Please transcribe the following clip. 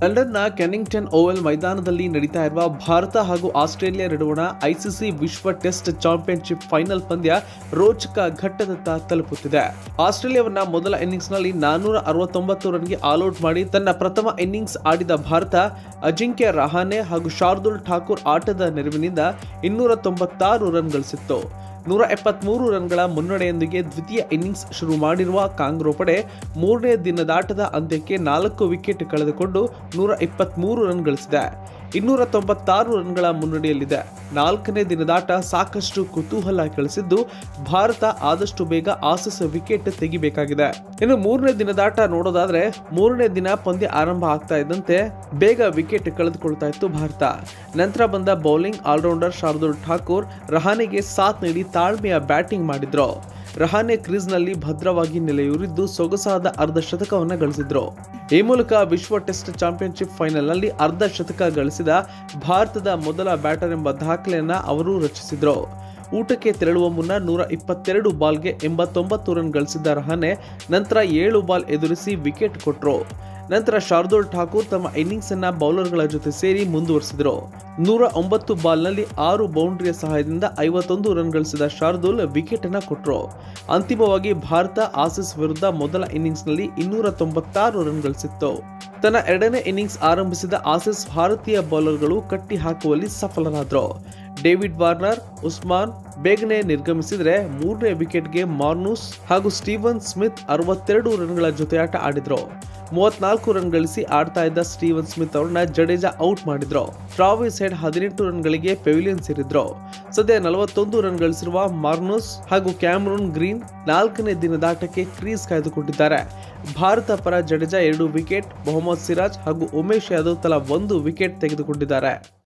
ಲಂಡನ್ನ ಕೆನಿಂಗ್ಟನ್ ಓವೆಲ್ ಮೈದಾನದಲ್ಲಿ ನಡೀತಾ ಇರುವ ಭಾರತ ಹಾಗೂ ಆಸ್ಟ್ರೇಲಿಯಾ ನಡುವಣ ಐಸಿಸಿ ವಿಶ್ವ ಟೆಸ್ಟ್ ಚಾಂಪಿಯನ್ಶಿಪ್ ಫೈನಲ್ ಪಂದ್ಯ ರೋಚಕ ಘಟ್ಟದತ್ತ ತಲುಪುತ್ತಿದೆ ಆಸ್ಟ್ರೇಲಿಯಾವನ್ನ ಮೊದಲ ಇನ್ನಿಂಗ್ಸ್ನಲ್ಲಿ ನಾನ್ನೂರ ಅರವತ್ತೊಂಬತ್ತು ರನ್ಗೆ ಆಲ್ಔಟ್ ಮಾಡಿ ತನ್ನ ಪ್ರಥಮ ಇನ್ನಿಂಗ್ಸ್ ಆಡಿದ ಭಾರತ ಅಜಿಂಕ್ಯ ರಹಾನೆ ಹಾಗೂ ಶಾರ್ದುಲ್ ಠಾಕೂರ್ ಆಟದ ನೆರವಿನಿಂದ ಇನ್ನೂರ ತೊಂಬತ್ತಾರು ರನ್ ಗಳಿಸಿತ್ತು ನೂರ ಎಪ್ಪತ್ಮೂರು ರನ್ಗಳ ಮುನ್ನಡೆಯೊಂದಿಗೆ ದ್ವಿತೀಯ ಇನ್ನಿಂಗ್ಸ್ ಶುರು ಮಾಡಿರುವ ಕಾಂಗ್ರೋ ಪಡೆ ಮೂರನೇ ದಿನದಾಟದ ಅಂತ್ಯಕ್ಕೆ ನಾಲ್ಕು ವಿಕೆಟ್ ಕಳೆದುಕೊಂಡು ನೂರ ಇಪ್ಪತ್ಮೂರು ರನ್ ಗಳಿಸಿದೆ ಇನ್ನೂರ ತೊಂಬತ್ತಾರು ರನ್ಗಳ ಮುನ್ನಡೆಯಲ್ಲಿದೆ ನಾಲ್ಕನೇ ದಿನದಾಟ ಸಾಕಷ್ಟು ಕುತೂಹಲ ಕೆಳಿಸಿದ್ದು ಭಾರತ ಆದಷ್ಟು ಬೇಗ ಆಸಸ್ ವಿಕೆಟ್ ತೆಗಿಬೇಕಾಗಿದೆ ಇನ್ನು ಮೂರನೇ ದಿನದಾಟ ನೋಡೋದಾದ್ರೆ ಮೂರನೇ ದಿನ ಪಂದ್ಯ ಆರಂಭ ಆಗ್ತಾ ಇದ್ದಂತೆ ಬೇಗ ವಿಕೆಟ್ ಕಳೆದುಕೊಳ್ತಾ ಇತ್ತು ಭಾರತ ನಂತರ ಬಂದ ಬೌಲಿಂಗ್ ಆಲ್ರೌಂಡರ್ ಶಾರ್ದುಲ್ ಠಾಕೂರ್ ರಹಾನೆಗೆ ಸಾಥ್ ನೀಡಿ ತಾಳ್ಮೆಯ ಬ್ಯಾಟಿಂಗ್ ಮಾಡಿದ್ರು ರಹಾನೆ ಕ್ರೀಸ್ನಲ್ಲಿ ಭದ್ರವಾಗಿ ನೆಲೆಯೂರಿದ್ದು ಸೊಗಸಾದ ಅರ್ಧ ಶತಕವನ್ನು ಗಳಿಸಿದ್ರು ಈ ಮೂಲಕ ವಿಶ್ವ ಟೆಸ್ಟ್ ಚಾಂಪಿಯನ್ಶಿಪ್ ಫೈನಲ್ನಲ್ಲಿ ಅರ್ಧ ಶತಕ ಗಳಿಸಿದ ಭಾರತದ ಮೊದಲ ಬ್ಯಾಟರ್ ಎಂಬ ದಾಖಲೆಯನ್ನ ಅವರು ರಚಿಸಿದ್ರು ಊಟಕ್ಕೆ ತೆರಳುವ ಮುನ್ನ ನೂರ ಇಪ್ಪತ್ತೆರಡು ಬಾಲ್ಗೆ ಎಂಬತ್ತೊಂಬತ್ತು ರನ್ ಗಳಿಸಿದ್ದ ರಹಾನೆ ನಂತರ ಏಳು ಬಾಲ್ ಎದುರಿಸಿ ವಿಕೆಟ್ ಕೊಟ್ರು ನಂತರ ಶಾರ್ದುಲ್ ಠಾಕೂರ್ ತಮ್ಮ ಇನ್ನಿಂಗ್ಸ್ ಅನ್ನ ಬೌಲರ್ಗಳ ಜೊತೆ ಸೇರಿ ಮುಂದುವರಿಸಿದರು ನೂರ ಒಂಬತ್ತು ಬಾಲ್ನಲ್ಲಿ ಆರು ಬೌಂಡ್ರಿಯ ಸಹಾಯದಿಂದ ಐವತ್ತೊಂದು ರನ್ ಗಳಿಸಿದ ಶಾರ್ದುಲ್ ವಿಕೆಟ್ ಅನ್ನ ಕೊಟ್ಟರು ಅಂತಿಮವಾಗಿ ಭಾರತ ಆಸೀಸ್ ವಿರುದ್ಧ ಮೊದಲ ಇನ್ನಿಂಗ್ಸ್ನಲ್ಲಿ ಇನ್ನೂರ ತೊಂಬತ್ತಾರು ರನ್ ಗಳಿಸಿತ್ತು ತನ್ನ ಎರಡನೇ ಇನ್ನಿಂಗ್ಸ್ ಆರಂಭಿಸಿದ ಆಸೀಸ್ ಭಾರತೀಯ ಬೌಲರ್ಗಳು ಕಟ್ಟಿ ಹಾಕುವಲ್ಲಿ ಸಫಲರಾದರು ಡೇವಿಡ್ ವಾರ್ನರ್ ಉಸ್ಮಾನ್ ಬೇಗನೆ ನಿರ್ಗಮಿಸಿದ್ರೆ ಮೂರನೇ ವಿಕೆಟ್ಗೆ ಮಾರ್ನೂಸ್ ಹಾಗೂ ಸ್ಟೀವನ್ ಸ್ಮಿತ್ ಅರವತ್ತೆರಡು ರನ್ಗಳ ಜೊತೆಯಾಟ ಆಡಿದ್ರು ಮೂವತ್ನಾಲ್ಕು ರನ್ ಗಳಿಸಿ ಆಡ್ತಾ ಇದ್ದ ಸ್ಟೀವನ್ ಸ್ಮಿತ್ ಅವ್ರನ್ನ ಜಡೇಜಾ ಔಟ್ ಮಾಡಿದ್ರು ಟ್ರಾವಿಸ್ ಹೆಡ್ ಹದಿನೆಂಟು ರನ್ಗಳಿಗೆ ಪೆವಿಲಿಯನ್ ಸೇರಿದ್ರು ಸದ್ಯ ನಲವತ್ತೊಂದು ರನ್ ಗಳಿಸಿರುವ ಮಾರ್ನೂಸ್ ಹಾಗೂ ಕ್ಯಾಮ್ರೂನ್ ಗ್ರೀನ್ ನಾಲ್ಕನೇ ದಿನದಾಟಕ್ಕೆ ಕ್ರೀಸ್ ಕಾಯ್ದುಕೊಂಡಿದ್ದಾರೆ ಭಾರತ ಪರ ಜಡೇಜಾ ಎರಡು ವಿಕೆಟ್ ಮೊಹಮ್ಮದ್ ಸಿರಾಜ್ ಹಾಗೂ ಉಮೇಶ್ ಯಾದವ್ ತಲಾ ಒಂದು ವಿಕೆಟ್ ತೆಗೆದುಕೊಂಡಿದ್ದಾರೆ